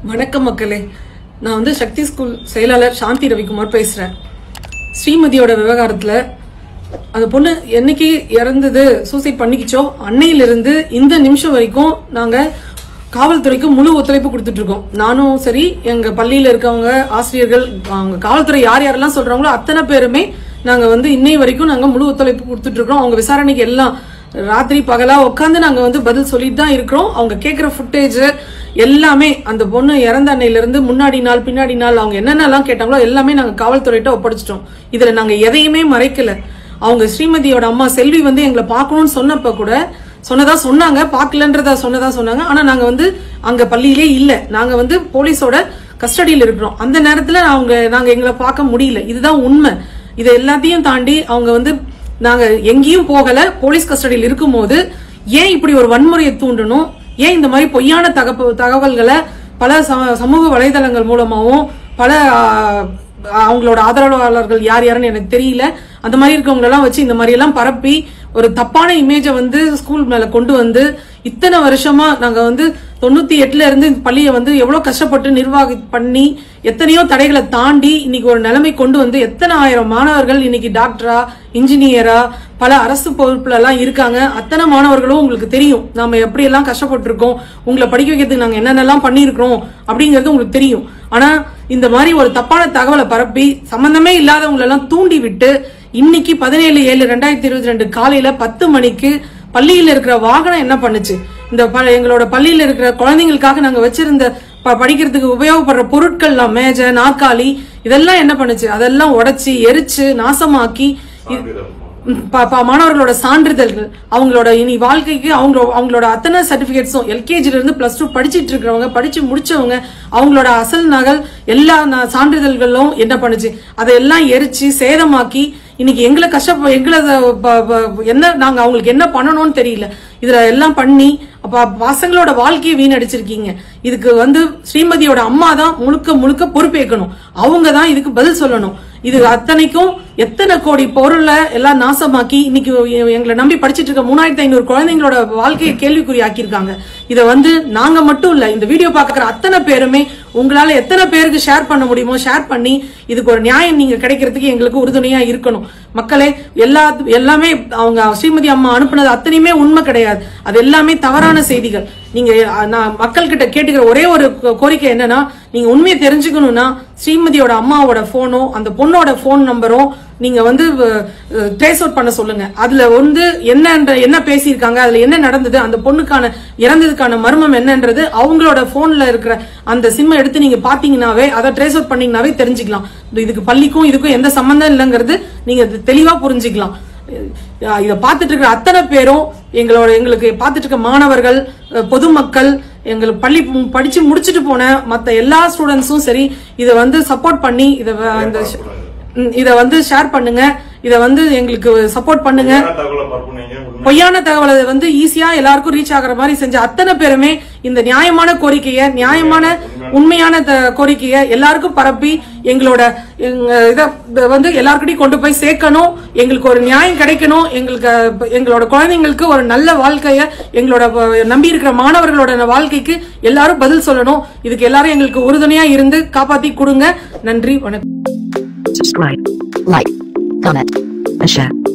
வணக்கம் மக்களே நான் வந்து சக்தி ஸ்கூல் செயலாளர் சாந்தி ரவிக்குமார் பேசுறேன் ஸ்ரீமதியோட விவகாரத்துல அந்த பொண்ணு என்னைக்கு இறந்தது சூசைட் பண்ணிக்கிச்சோ அன்னையிலிருந்து இந்த நிமிஷம் வரைக்கும் நாங்க காவல்துறைக்கு முழு ஒத்துழைப்பு கொடுத்துட்டு இருக்கோம் நானும் சரி எங்க பள்ளியில இருக்கவங்க ஆசிரியர்கள் அவங்க காவல்துறை யார் யாரெல்லாம் சொல்றாங்களோ அத்தனை பேருமே நாங்க வந்து இன்னை வரைக்கும் நாங்க முழு ஒத்துழைப்பு கொடுத்துட்டு இருக்கோம் அவங்க விசாரணைக்கு எல்லாம் ராத்திரி பகலா உட்காந்து நாங்க வந்து பதில் சொல்லிட்டு தான் இருக்கிறோம் அவங்க கேக்குற ஃபுட்டேஜ் எல்லாமே அந்த பொண்ணு இறந்த அன்னையில இருந்து முன்னாடி நாள் பின்னாடி நாள் அவங்க என்னென்னலாம் கேட்டாங்களோ எல்லாமே நாங்க காவல்துறையிட்ட ஒப்படைச்சிட்டோம் இதுல நாங்க எதையுமே மறைக்கல அவங்க ஸ்ரீமதியோட அம்மா செல்வி வந்து எங்களை பார்க்கணும்னு சொன்னப்ப கூட சொன்னதா சொன்னாங்க பார்க்கலன்றதா சொன்னதா சொன்னாங்க ஆனா நாங்க வந்து அங்க பள்ளியிலே இல்ல நாங்க வந்து போலீஸோட கஸ்டடியில் இருக்கிறோம் அந்த நேரத்துல அவங்க நாங்க எங்களை பார்க்க முடியல இதுதான் உண்மை இதை எல்லாத்தையும் தாண்டி அவங்க வந்து நாங்க எங்கேயும் போகல போலீஸ் கஸ்டடியில் இருக்கும்போது ஏன் இப்படி ஒரு வன்முறையை தூண்டணும் ஏன் இந்த மாதிரி பொய்யான தகப்பு தகவல்களை பல ச- சமூக வலைதளங்கள் மூலமாவும் பல ஆ, அவங்களோட ஆதரவாளர்கள் யார் யாருன்னு எனக்கு தெரியல அந்த மாதிரி இருக்கவங்க எல்லாம் வச்சு இந்த மாதிரி எல்லாம் பரப்பி ஒரு தப்பான இமேஜை வந்து ஸ்கூல் மேல கொண்டு வந்து இத்தனை வருஷமா நாங்க வந்து தொண்ணூத்தி எட்டுல இருந்து இந்த பள்ளியை வந்து எவ்வளவு கஷ்டப்பட்டு நிர்வாகி பண்ணி எத்தனையோ தடைகளை தாண்டி இன்னைக்கு ஒரு நிலைமை கொண்டு வந்து எத்தனை ஆயிரம் மாணவர்கள் இன்னைக்கு டாக்டரா இன்ஜினியரா பல அரசு பொறுப்புல எல்லாம் இருக்காங்க அத்தனை மாணவர்களும் உங்களுக்கு தெரியும் நாம எப்படி எல்லாம் கஷ்டப்பட்டிருக்கோம் உங்களை படிக்க வைக்கிறதுக்கு நாங்க என்னென்னலாம் பண்ணியிருக்கிறோம் அப்படிங்கிறது உங்களுக்கு தெரியும் ஆனா இந்த மாதிரி ஒரு தப்பான தகவலை பரப்பி சம்பந்தமே இல்லாதவங்களை எல்லாம் தூண்டி விட்டு இன்னைக்கு பதினேழு ஏழு ரெண்டாயிரத்தி இருபத்தி ரெண்டு காலையில பத்து மணிக்கு பள்ளியில இருக்கிற வாகனம் என்ன பண்ணுச்சு இந்த ப- எங்களோட பள்ளியில இருக்கிற குழந்தைங்களுக்காக நாங்க வச்சிருந்த ப- படிக்கிறதுக்கு உபயோகப்படுற பொருட்கள்லாம் மேஜை நாற்காலி இதெல்லாம் என்ன பண்ணுச்சு அதெல்லாம் உடைச்சி எரிச்சு நாசமாக்கி ம், ப- ப- மாணவர்களோட சான்றிதழ்கள் அவங்களோட இனி வாழ்க்கைக்கு அவங்க அவங்களோட அத்தனை சர்டிபிகேட்ஸும் எல்கேஜில இருந்து பிளஸ் டூ படிச்சிட்டு இருக்கிறவங்க படிச்சு முடிச்சவங்க அவங்களோட அசல் நகல் எல்லா ந- சான்றிதழ்களும் என்ன பண்ணுச்சு அதையெல்லாம் எரிச்சு சேதமாக்கி இன்னைக்கு எங்களை கஷ்டப்ப எங்களை ப- ப- என்ன நாங்க அவங்களுக்கு என்ன பண்ணணும்னு தெரியல இதுல எல்லாம் பண்ணி அப்ப பசங்களோட வாழ்க்கையை வீணடிச்சிருக்கீங்க இதுக்கு வந்து ஸ்ரீமதியோட அம்மா தான் முழுக்க முழுக்க பொறுப்பேற்கணும் அவங்க தான் இதுக்கு பதில் சொல்லணும் இது அத்தனைக்கும் எத்தனை கோடி பொருளை எல்லாம் நாசமாக்கி இன்னைக்கு எ- எங்களை நம்பி படிச்சிட்டு இருக்க மூணாயிரத்தி ஐநூறு குழந்தைங்களோட வாழ்க்கையை கேள்விக்குறி ஆக்கியிருக்காங்க இதை வந்து நாங்க மட்டும் இல்ல இந்த வீடியோ பாக்குற அத்தனை பேருமே உங்களால எத்தனை பேருக்கு ஷேர் பண்ண முடியுமோ ஷேர் பண்ணி இதுக்கு ஒரு நியாயம் நீங்க கிடைக்கிறதுக்கு எங்களுக்கு உறுதுணையா இருக்கணும் மக்களே எல்லா எல்லாமே அவங்க ஸ்ரீமதி அம்மா அனுப்புனது அத்தனையுமே உண்மை கிடையாது அது எல்லாமே தவறான செய்திகள் நீங்க அஹ், நான் மக்கள் கிட்ட கேட்டுக்கிற ஒரே ஒரு கோ- கோரிக்கை என்னன்னா நீங்க உண்மையை தெரிஞ்சுக்கணும்னா ஸ்ரீமதியோட அம்மாவோட போனோ அந்த பொண்ணோட போன் நம்பரும் நீங்க வந்து ட்ரேஸ் அவுட் பண்ண சொல்லுங்க அதுல வந்து என்னன்ற என்ன பேசியிருக்காங்க அதுல என்ன நடந்தது அந்த பொண்ணுக்கான இறந்ததுக்கான மர்மம் என்னன்றது அவங்களோட போன்ல இருக்கிற அந்த சிம்மை எடுத்து நீங்க பாத்தீங்கன்னாவே அதை ட்ரேஸ் அவுட் பண்ணீங்கன்னாவே தெரிஞ்சுக்கலாம் இதுக்கு பள்ளிக்கும் இதுக்கும் எந்த சம்பந்தம் இல்லைங்கிறது நீங்க இது தெளிவா புரிஞ்சுக்கலாம் அஹ் இத பார்த்துட்டு இருக்கிற அத்தனை பேரும் எங்களோட எங்களுக்கு பார்த்துட்டு இருக்க மாணவர்கள் அஹ் பொதுமக்கள் எங்களுக்கு பள்ளி மு- படிச்சு முடிச்சுட்டு போன மத்த எல்லா ஸ்டூடெண்ட்ஸும் சரி இத வந்து சப்போர்ட் பண்ணி இத வ- இந்த ம், இத வந்து ஷேர் பண்ணுங்க இத வந்து எங்களுக்கு சப்போர்ட் பண்ணுங்க என்ன தகவலை பரப்புனீங்க உண்மை பொய்யான தகவலை வந்து ஈஸியா எல்லாருக்கும் ரீச் ஆகுற மாதிரி செஞ்ச அத்தனை பேருமே இந்த நியாயமான கோரிக்கைய நியாயமான உண்மையான த- கோரிக்கைய எல்லாருக்கும் பரப்பி எங்களோட எங்க இத இத வந்து எல்லாருக்கிட்டையும் கொண்டு போய் சேர்க்கணும் எங்களுக்கு ஒரு நியாயம் கிடைக்கணும் எங்களுக்கு அஹ், எங்களோட குழந்தைங்களுக்கு ஒரு நல்ல வாழ்க்கைய எங்களோட அஹ், நம்பி இருக்கிற மாணவர்களோட வாழ்க்கைக்கு எல்லாரும் பதில் சொல்லணும் இதுக்கு எல்லாரும் எங்களுக்கு உறுதுணையா இருந்து காப்பாத்தி கொடுங்க நன்றி வணக்கம் subscribe, like, comment, and share.